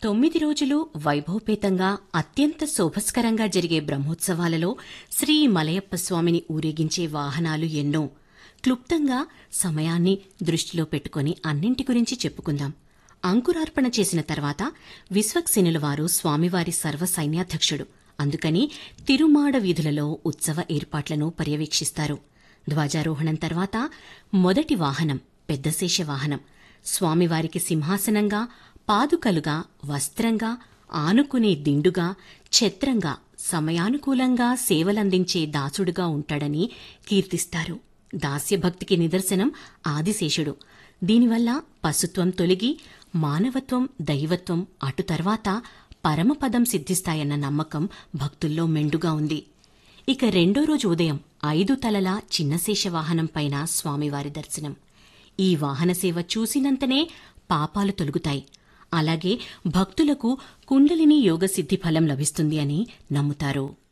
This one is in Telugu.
తొమ్మిది రోజులు వైభవపేతంగా అత్యంత శోభస్కరంగా జరిగే బ్రహ్మోత్సవాలలో శ్రీ మలయప్ప స్వామిని ఊరేగించే వాహనాలు ఎన్నో క్లుప్తంగా సమయాన్ని దృష్టిలో పెట్టుకుని అన్నింటి గురించి చెప్పుకుందాం అంకురార్పణ చేసిన తర్వాత విశ్వక్సేనుల వారు స్వామివారి సర్వ సైన్యాధ్యక్షుడు అందుకని తిరుమాడ వీధులలో ఉత్సవ ఏర్పాట్లను పర్యవేక్షిస్తారు ధ్వజారోహణం తర్వాత మొదటి వాహనం పెద్దశేష వాహనం స్వామివారికి సింహాసనంగా పాదుకలుగా వస్త్రంగా ఆనుకునే దిండుగా ఛత్రంగా సమయానుకూలంగా సేవలందించే దాసుడుగా ఉంటాడని కీర్తిస్తారు దాస్యభక్తికి నిదర్శనం ఆదిశేషుడు దీనివల్ల పశుత్వం తొలగి మానవత్వం దైవత్వం అటు తర్వాత పరమపదం సిద్ధిస్తాయన్న నమ్మకం భక్తుల్లో మెండుగా ఉంది ఇక రెండో రోజు ఉదయం ఐదు తలల చిన్నశేష వాహనం పైన స్వామివారి దర్శనం ఈ వాహన సేవ చూసినంతనే పాపాలు తొలుగుతాయి అలాగే భక్తులకు కుండలిని యోగసిద్ధి ఫలం లభిస్తుంది అని నమ్ముతారు